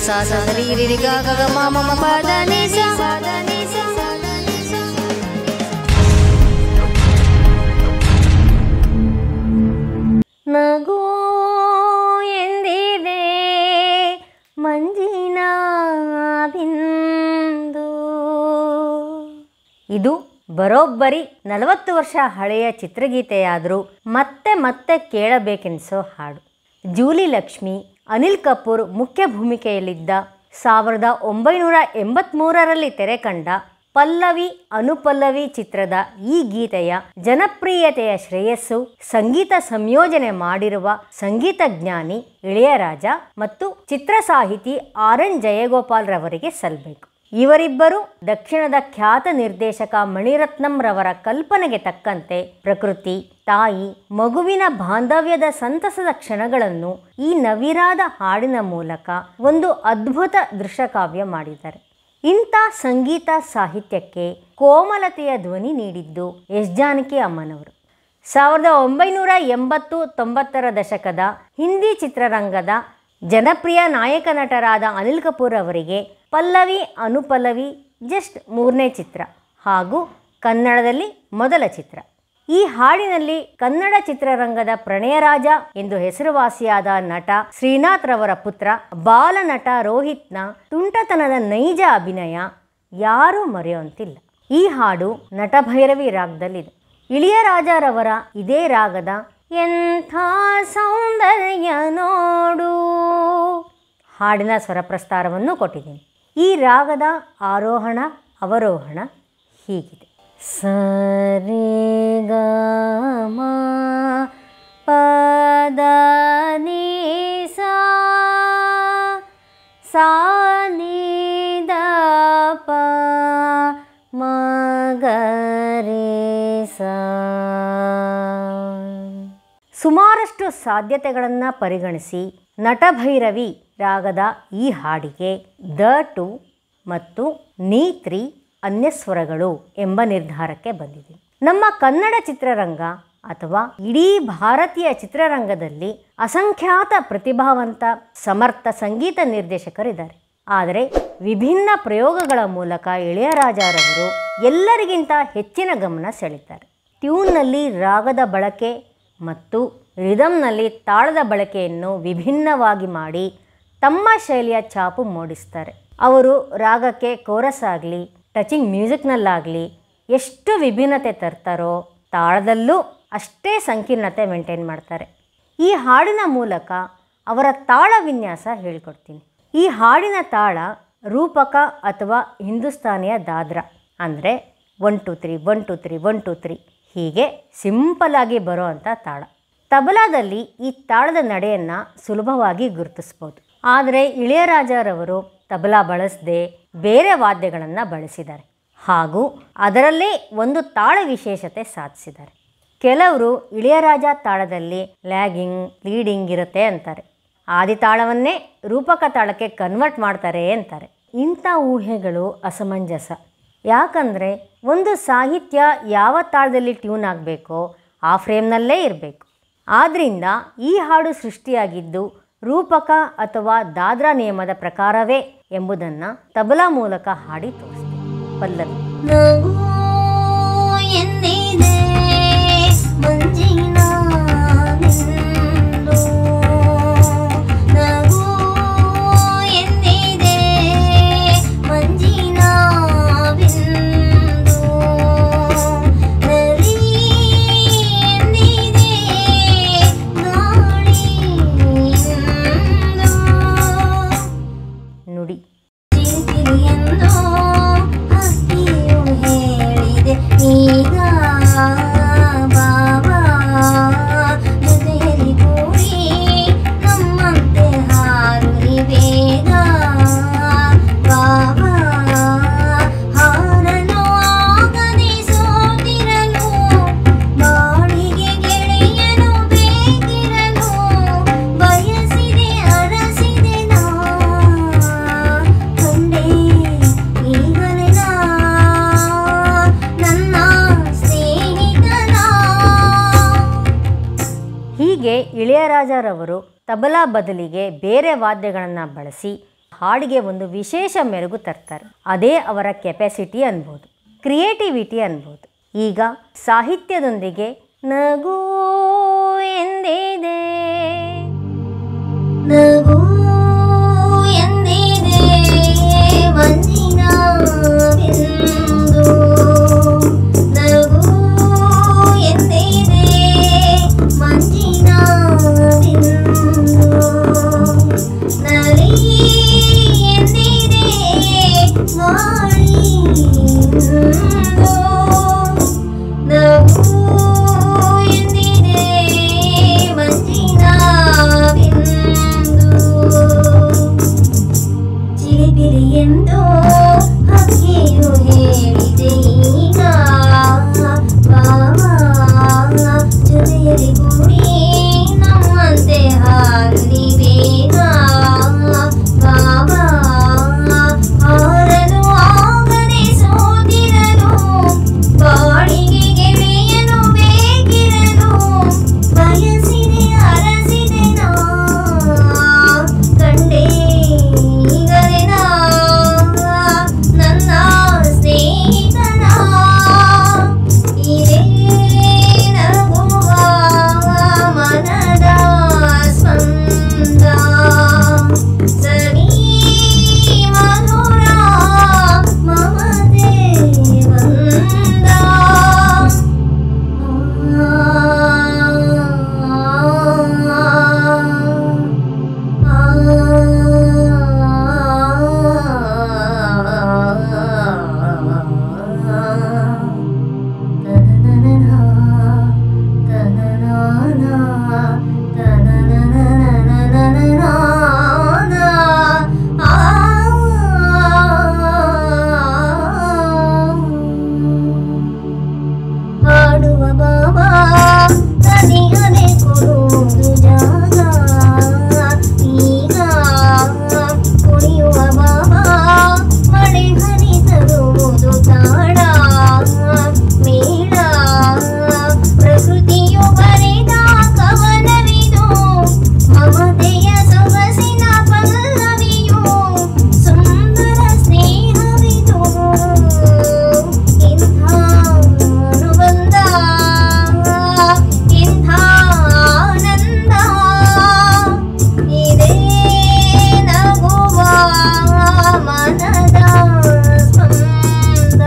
ಸಾ ಸ ಸ ರಿ ರಿ ರಿ ಗ ಗ ಗ ಮ ಮ ಮ ಪ ದ ನಿ ಸ ಪ ದ ನಿ ಸ ನಗು ಎಂದಿದೆ ಮಂಜಿನ ಬಿಂದು ಇದು ಬರೋಬ್ಬರಿ ನಲವತ್ತು ವರ್ಷ ಹಳೆಯ ಚಿತ್ರಗೀತೆಯಾದರೂ ಮತ್ತೆ ಮತ್ತೆ ಕೇಳಬೇಕೆನಿಸೋ ಹಾಡು ಜೂಲಿ ಲಕ್ಷ್ಮಿ ಅನಿಲ್ ಕಪೂರ್ ಮುಖ್ಯ ಭೂಮಿಕೆಯಲ್ಲಿದ್ದ ಸಾವಿರದ ಒಂಬೈನೂರ ಎಂಬತ್ತ್ಮೂರರಲ್ಲಿ ತೆರೆ ಕಂಡ ಪಲ್ಲವಿ ಅನುಪಲ್ಲವಿ ಚಿತ್ರದ ಈ ಗೀತೆಯ ಜನಪ್ರಿಯತೆಯ ಶ್ರೇಯಸ್ಸು ಸಂಗೀತ ಸಂಯೋಜನೆ ಮಾಡಿರುವ ಸಂಗೀತ ಜ್ಞಾನಿ ಇಳೆಯರಾಜ ಮತ್ತು ಚಿತ್ರ ಸಾಹಿತಿ ಆರ್ ಎನ್ ಜಯಗೋಪಾಲ್ ರವರಿಗೆ ಸಲ್ಲಬೇಕು ಇವರಿಬ್ಬರು ದಕ್ಷಿಣದ ಖ್ಯಾತ ನಿರ್ದೇಶಕ ಮಣಿರತ್ನಂ ರವರ ಕಲ್ಪನೆಗೆ ತಕ್ಕಂತೆ ಪ್ರಕೃತಿ ತಾಯಿ ಮಗುವಿನ ಬಾಂಧವ್ಯದ ಸಂತಸದ ಕ್ಷಣಗಳನ್ನು ಈ ನವಿರಾದ ಹಾಡಿನ ಮೂಲಕ ಒಂದು ಅದ್ಭುತ ದೃಶ್ಯಕಾವ್ಯ ಮಾಡಿದ್ದಾರೆ ಇಂಥ ಸಂಗೀತ ಸಾಹಿತ್ಯಕ್ಕೆ ಕೋಮಲತೆಯ ಧ್ವನಿ ನೀಡಿದ್ದು ಎಸ್ ಜಾನಕಿ ಅಮ್ಮನವರು ಸಾವಿರದ ಒಂಬೈನೂರ ಎಂಬತ್ತು ತೊಂಬತ್ತರ ದಶಕದ ಹಿಂದಿ ಚಿತ್ರರಂಗದ ಜನಪ್ರಿಯ ನಾಯಕ ನಟರಾದ ಅನಿಲ್ ಕಪೂರ್ ಅವರಿಗೆ ಪಲ್ಲವಿ ಅನುಪಲ್ಲವಿ ಜಸ್ಟ್ ಮೂರನೇ ಚಿತ್ರ ಹಾಗೂ ಕನ್ನಡದಲ್ಲಿ ಮೊದಲ ಚಿತ್ರ ಈ ಹಾಡಿನಲ್ಲಿ ಕನ್ನಡ ಚಿತ್ರರಂಗದ ಪ್ರಣಯರಾಜ ಎಂದು ಹೆಸರುವಾಸಿಯಾದ ನಟ ಶ್ರೀನಾಥ್ ರವರ ಪುತ್ರ ಬಾಲನಟ ರೋಹಿತ್ನ ತುಂಟತನದ ನೈಜ ಅಭಿನಯ ಯಾರೂ ಮರೆಯುವಂತಿಲ್ಲ ಈ ಹಾಡು ನಟಭೈರವಿ ರಾಗದಲ್ಲಿದೆ ಇಳಿಯರಾಜರವರ ಇದೇ ರಾಗದ ಎಂಥ ಸೌಂದರ್ಯ ನೋಡು ಹಾಡಿನ ಸ್ವರಪ್ರಸ್ತಾರವನ್ನು ಕೊಟ್ಟಿದ್ದೀನಿ ಈ ರಾಗದ ಆರೋಹಣ ಅವರೋಹಣ ಹೀಗಿದೆ ಸರಿ ಗ ಮ ಪದ ನಿ ಸಾ ಸಾ ನಿ ದ ಪ ಮ ಗ ರೇ ಸಾ ಸುಮಾರಷ್ಟು ಸಾಧ್ಯತೆಗಳನ್ನು ಪರಿಗಣಿಸಿ ನಟಭೈರವಿ ರಾಗದ ಈ ಹಾಡಿಗೆ ದ ಟು ಮತ್ತು ನೀತ್ರಿ ಅನ್ಯಸ್ವರಗಳು ಎಂಬ ನಿರ್ಧಾರಕ್ಕೆ ಬಂದಿದೆ ನಮ್ಮ ಕನ್ನಡ ಚಿತ್ರರಂಗ ಅಥವಾ ಇಡೀ ಭಾರತೀಯ ಚಿತ್ರರಂಗದಲ್ಲಿ ಅಸಂಖ್ಯಾತ ಪ್ರತಿಭಾವಂತ ಸಮರ್ಥ ಸಂಗೀತ ನಿರ್ದೇಶಕರಿದ್ದಾರೆ ಆದರೆ ವಿಭಿನ್ನ ಪ್ರಯೋಗಗಳ ಮೂಲಕ ಇಳೆಯರಾಜರವರು ಎಲ್ಲರಿಗಿಂತ ಹೆಚ್ಚಿನ ಗಮನ ಸೆಳೀತಾರೆ ಟ್ಯೂನ್ನಲ್ಲಿ ರಾಗದ ಬಳಕೆ ಮತ್ತು ರಿದಮ್ನಲ್ಲಿ ತಾಳದ ಬಳಕೆಯನ್ನು ವಿಭಿನ್ನವಾಗಿ ಮಾಡಿ ತಮ್ಮ ಶೈಲಿಯ ಛಾಪು ಮೂಡಿಸ್ತಾರೆ ಅವರು ರಾಗಕ್ಕೆ ಕೋರಸ್ ಆಗಲಿ ಟಚಿಂಗ್ ಮ್ಯೂಸಿಕ್ನಲ್ಲಾಗಲಿ ಎಷ್ಟು ವಿಭಿನ್ನತೆ ತರ್ತಾರೋ ತಾಳದಲ್ಲೂ ಅಷ್ಟೇ ಸಂಕೀರ್ಣತೆ ಮೇಂಟೈನ್ ಮಾಡ್ತಾರೆ ಈ ಹಾಡಿನ ಮೂಲಕ ಅವರ ತಾಳ ವಿನ್ಯಾಸ ಹೇಳ್ಕೊಡ್ತೀನಿ ಈ ಹಾಡಿನ ತಾಳ ರೂಪಕ ಅಥವಾ ಹಿಂದೂಸ್ತಾನಿಯ ದಾದ್ರ ಅಂದರೆ one two three one two three one two three ಹೀಗೆ ಸಿಂಪಲಾಗಿ ಬರೋ ಅಂಥ ತಾಳ ತಬಲಾದಲ್ಲಿ ಈ ತಾಳದ ನಡೆಯನ್ನು ಸುಲಭವಾಗಿ ಗುರುತಿಸ್ಬೋದು ಆದರೆ ಇಳೆಯರಾಜರವರು ತಬಲಾ ಬಳಸದೆ ಬೇರೆ ವಾದ್ಯಗಳನ್ನು ಬಳಸಿದ್ದಾರೆ ಹಾಗೂ ಅದರಲ್ಲೇ ಒಂದು ತಾಳ ವಿಶೇಷತೆ ಸಾಧಿಸಿದ್ದಾರೆ ಕೆಲವರು ಇಳೆಯರಾಜ ತಾಳದಲ್ಲಿ ಲ್ಯಾಗಿಂಗ್ ಲೀಡಿಂಗ್ ಇರುತ್ತೆ ಅಂತಾರೆ ಆದಿ ತಾಳವನ್ನೇ ರೂಪಕ ತಾಳಕ್ಕೆ ಕನ್ವರ್ಟ್ ಮಾಡ್ತಾರೆ ಅಂತಾರೆ ಇಂಥ ಊಹೆಗಳು ಅಸಮಂಜಸ ಯಾಕಂದರೆ ಒಂದು ಸಾಹಿತ್ಯ ಯಾವ ತಾಳದಲ್ಲಿ ಟ್ಯೂನ್ ಆಗಬೇಕೋ ಆ ಫ್ರೇಮ್ನಲ್ಲೇ ಇರಬೇಕು ಆದ್ದರಿಂದ ಈ ಹಾಡು ಸೃಷ್ಟಿಯಾಗಿದ್ದು ರೂಪಕ ಅಥವಾ ದಾದ್ರಾ ನಿಯಮದ ಪ್ರಕಾರವೇ ಎಂಬುದನ್ನು ತಬಲಾ ಮೂಲಕ ಹಾಡಿ ತೋರಿಸ್ತೀನಿ ಪಲ್ಲವಿ ನಗು ಎಂದಿದೆ ಮಂಜಿನ ಬಿಂದು. ನಗು ಎಂದಿದೆ ಮಂಜಿನ ಬಿಂದು. ನಲಿ ಎಂದಿದೆ ಗಾಳಿಯಿಂದ. ನುಡಿ ಚಿಲಿಪಿಲಿಯೆಂದು ಹಕ್ಕಿಯು ಹೇಳಿದೆ ಈಗ ಬಾಬಾ ಜೊತೆಯಲ್ಲಿ ಕೂಡಿ ನಮ್ಮಂತೆ ಹಾರುರಿ ಬೇಗ ಬಾಬಾ ಹಾರಲು ಆಗದೆ ಸೋತಿರಲು ಬಾಳಿಗೆ ಗೆಳೆಯನು ಬೇಕಿರಲು ಬಯಸಿದೆ ಅರಸಿದೆ ನಾ ಕಂಡೆ ಈಗಲೇ ನಾ ನನ್ನ ಸ್ನೇಹಿತನ ಹೀಗೆ ಇಳೆಯರಾಜರವರು ತಬಲಾ ಬದಲಿಗೆ ಬೇರೆ ವಾದ್ಯಗಳನ್ನು ಬಳಸಿ ಹಾಡಿಗೆ ಒಂದು ವಿಶೇಷ ಮೆರುಗು ತರ್ತಾರೆ ಅದೇ ಅವರ ಕೆಪಾಸಿಟಿ ಅನ್ಬೋದು ಕ್ರಿಯೇಟಿವಿಟಿ ಅನ್ಬೋದು ಈಗ ಸಾಹಿತ್ಯದೊಂದಿಗೆ ನಗು ಎಂದಿದೆ ನಗು ಎಂದಿದೆ ಮಂಜಿನ ಬಿಂದು ನಗು ಎಂದಿದೆ ಮಂಜಿನ ಬಿಂದು ನರಿ ಎಂದಿದೆ ಗಾಳಿಯಿಂದು ನಗು ಎಂದಿದೆ ಮಂಜಿನ ಬಿಂದು ಚಿಲಿಪಿಲಿ ಎಂದು ಹಕ್ಕಿಯು ಹೇಳಿದೆ ಈಗ ಬಾವ ಜೊತೆಯಲ್ಲಿ ಕೂಡಿ ನಮ್ಮಂತೆ ಹಾರಲಿ ಬೇಗ ಬಾವ ಹಾರಲು ಆಗದೆ ಸೋತಿರಲು ಬಾಳಿಗೆ ಗೆಳೆಯನು ಬೇಕಿರಲು ಬಯಸಿದೆ ಅರಸಿದೆ ನಾ ಕಂಡೇ ಈಗಲೇ ನಾ ನನ್ನ ಸ್ನೇಹಿತನ ಇದೇ ನಗುವ ಮನದ ಸ್ಪಂದ ಸರಿ ಮಧುರ ಮಮತೆ ಬಂದ ಹಾಡುವ ಬಾಬಾ ತನಿಗನೆ ಕೊಡುವುದು ಜಾಗ ಈಗ ಕುಣಿಯುವ ಬಾಬಾ ಮಳೆ ಹನಿ ತರುವುದು ತಾಳ ಮೇಳ ಪ್ರಕೃತಿಯು ಬರೆದ ಕವನವಿದು ಮಮತೆಯ ಸೊಗಸಿನ ಪಲ್ಲವಿಯು ಸುಂದರ ಸ್ನೇಹವಿದು ಇಂಥ ಅನುಬಂಧ ಇಂಥ ಆನಂದ ಇದೇ ನಗುವ ಮನದ ಸ್ಪಂದ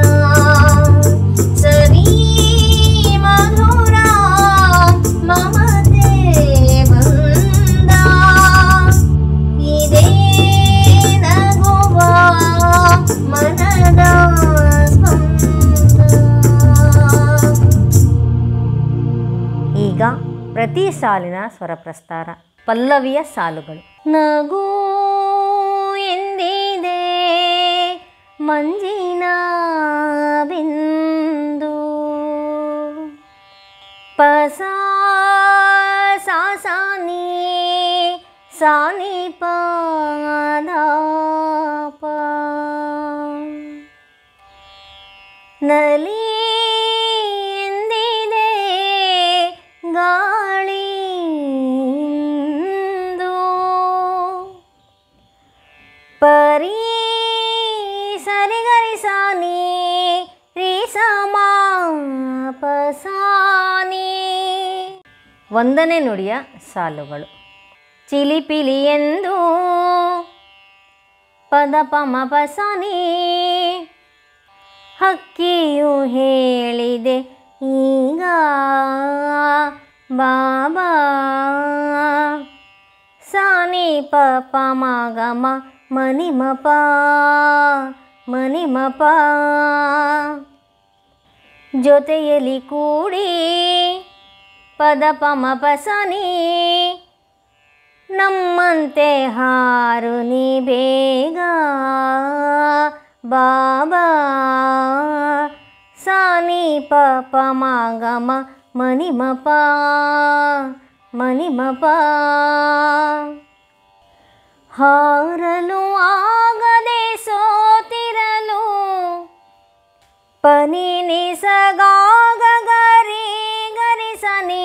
ಸರಿ ಮಧುರ ಮಮತೆ ಬಂದ ಇದೇ ನಗುವ ಮನದ ಸ್ಪಂದ ಈಗ ಪ್ರತಿ ಸಾಲಿನ ಸ್ವರ ಪ್ರಸ್ತಾರ ಪಲ್ಲವಿಯ ಸಾಲುಗಳು ನಗು ಎಂದಿದೆ ಮಂಜಿನ ಬಿಂದು ಪಸ ಸಾನಿ ಸಾನಿ ಪಾದ ನಲಿ ಎಂದಿದೆ ಗಾಳಿಂದು ಪರಿ ಸರಿಗರಿ ಸಾನಿ ರೀ ಪಸಾನಿ ಒಂದನೇ ನುಡಿಯ ಸಾಲುಗಳು ಚಿಲಿಪಿಲಿ ಎಂದು ಪದ ಪಮ ಪಸನಿ ಹಕ್ಕಿಯು ಹೇಳಿದೆ ಈಗ ಬಾಬಾ ಸಾನಿ ಪಪ ಮಗಮ ಮನಿ ಮಪ ಮನಿ ಮಪ ಜೊತೆಯಲ್ಲಿ ಕೂಡಿ ಪದ ಪಮ ಪಸನಿ ನಮ್ಮಂತೆ ಹಾರು ನೀ ಬೇಗ ಬಾಬಾ ಸಾನಿ ಪಪ ಮಗಮ ಮನಿ ಮಪ ಮನಿ ಮಪ ಹಾರಲು ಆಗದೆ ಸೋತಿರಲು ಪನಿ ನಿಸಗಾಗ ಗರಿ ಗರಿಸನಿ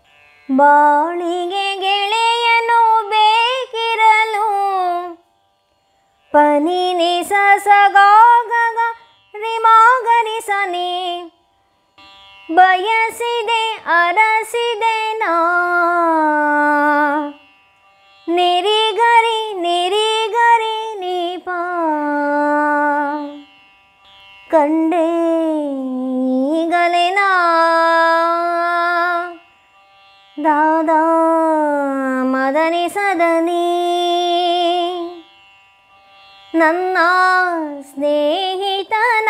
ಬಾಳಿಗೆ ಗೆಳೆಯನು ಬೇಕಿರಲು ಸ ಗ ಗ ಗ ರಿ ಮ ಗ ರಿ ಸ ನಿ ಬಯಸಿದೆ ಅರಸಿದೆ ನಾ ನಿರಿಗರಿ ನಿರಿಗರಿ ನೀಪ ಕಂಡೇ ಗಲೆನಾ ದಾದಾ ಮದನಿ ಸದನಿ ನನ್ನ ಸ್ನೇಹಿತನ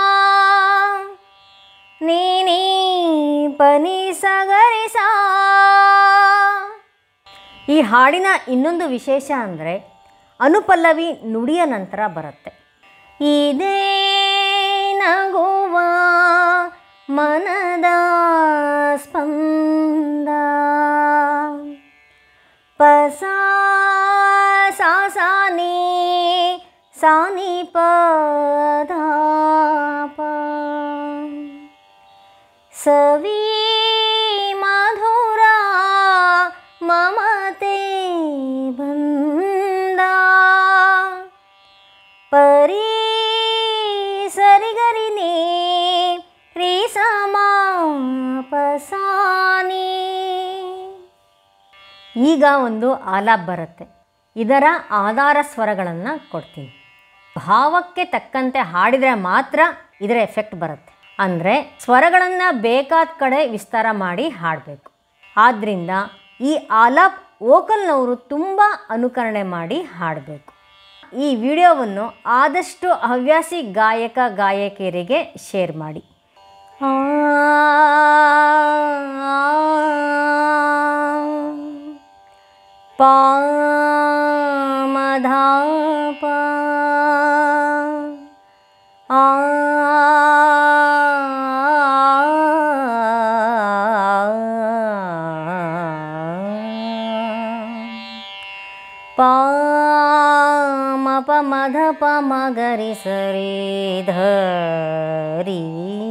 ನೀನೇ ಪನಿ ಸಗರಿಸ ಈ ಹಾಡಿನ ಇನ್ನೊಂದು ವಿಶೇಷ ಅಂದರೆ ಅನುಪಲ್ಲವಿ ನುಡಿಯ ನಂತರ ಬರುತ್ತೆ ಇದೇ ನಗುವ ಮನದ ಸ್ಪಂದ ಪಸ ಸಾ ಸಾ ನೀ ಸಾನಿ ಪದ ಪ ಸವಿ ಮಧುರ ಮಮತೆ ಬಂದ ಪರಿ ಸರಿಗರಿ ನೀ ರೀ ಸಮಾ ಪಸಾನಿ ಈಗ ಒಂದು ಆಲಾಪ್ ಬರುತ್ತೆ ಇದರ ಆಧಾರ ಸ್ವರಗಳನ್ನು ಕೊಡ್ತೀನಿ ಭಾವಕ್ಕೆ ತಕ್ಕಂತೆ ಹಾಡಿದರೆ ಮಾತ್ರ ಇದರ ಎಫೆಕ್ಟ್ ಬರುತ್ತೆ ಅಂದರೆ ಸ್ವರಗಳನ್ನು ಬೇಕಾದ ಕಡೆ ವಿಸ್ತಾರ ಮಾಡಿ ಹಾಡಬೇಕು ಆದ್ದರಿಂದ ಈ ಆಲಾಪ್ ವೋಕಲ್ನವರು ತುಂಬ ಅನುಕರಣೆ ಮಾಡಿ ಹಾಡಬೇಕು ಈ ವಿಡಿಯೋವನ್ನು ಆದಷ್ಟು ಹವ್ಯಾಸಿ ಗಾಯಕ ಗಾಯಕಿಯರಿಗೆ ಶೇರ್ ಮಾಡಿ ಆ ಪ ಮಧಾ ಪ ಆ ಪ ಮ ಪ ಮಧ ಪ ಮ ಗರಿ ಸರಿ ಧರಿ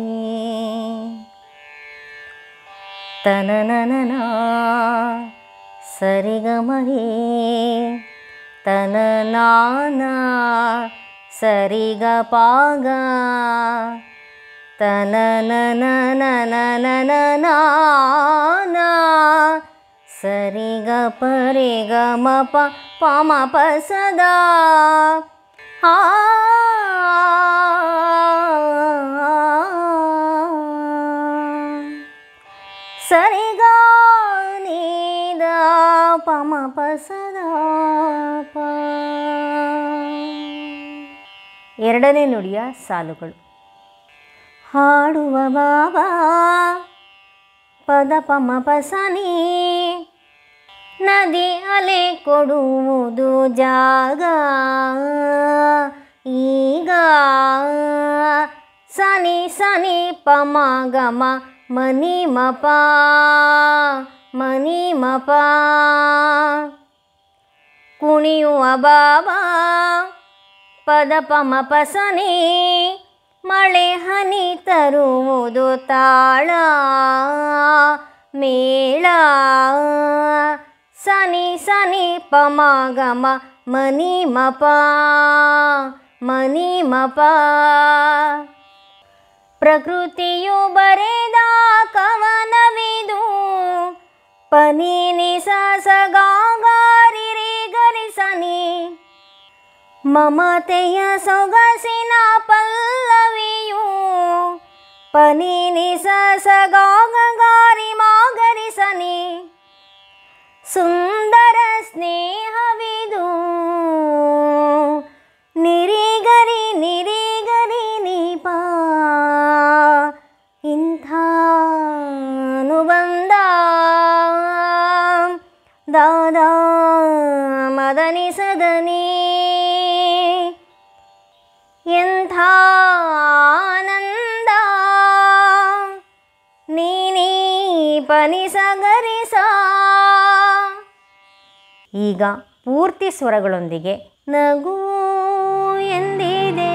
ತನನನ ಸರಿಗಮಹಿ ತನನಾನ ಸರಿಗ ಪಾಗ ತನನನನನನನ ಸರಿಗ ಪರಿಗ ಮ ಪ ಪ ಮ ಪ ಸದಾ ಆ ಸರಿಗ ನೀದ ಪಮ ಪಸದ ಪ ಎರಡನೇ ನುಡಿಯ ಸಾಲುಗಳು ಹಾಡುವ ಬಾಬಾ ಪದ ಪಮ ಪಸನಿ ನದಿ ಅಲೆ ಕೊಡುವುದು ಜಾಗ ಈಗ ಸನಿ ಸನಿ ಪಮ ಗಮ ಮನಿ ಮಪ ಮನಿ ಮಪ ಕುಣಿಯುವ ಬಾಬಾ ಪದ ಪಮ ಪಸನಿ ಮಳೆ ಹನಿ ತರುವುದು ತಾಳ ಮೇಳ ಸನಿ ಸನಿ ಪಮ ಗಮ ಮನಿ ಮಪ ಮನಿ ಮಪ ಪ್ರಕೃತಿಯು ಬರೆದ ಕವನವಿದು ಪನೀನಿ ಸಗಾಗಾರಿ ಗರಿಸನಿ ಮಮತೆಯ ಸೊಗಸಿನ ಪಲ್ಲವಿಯು ಪನೀನಿ ಸಗಾಗಾರಿ ಮಾಗರಿಸನಿ ಸುಂದರ ಸ್ನೇಹವಿದು ನಿರಿಗರಿ ನಿರಿಗರಿ ನೀಪ ಇಂಥ ಅನುಬಂಧ ದಾದಾ ಮದನಿ ಸದನಿ ಎಂಥ ಆನಂದ ನೀನೀ ಪನಿಸ ಗರಿಸ ಈಗ ಪೂರ್ತಿ ಸ್ವರಗಳೊಂದಿಗೆ ನಗು ಎಂದಿದೆ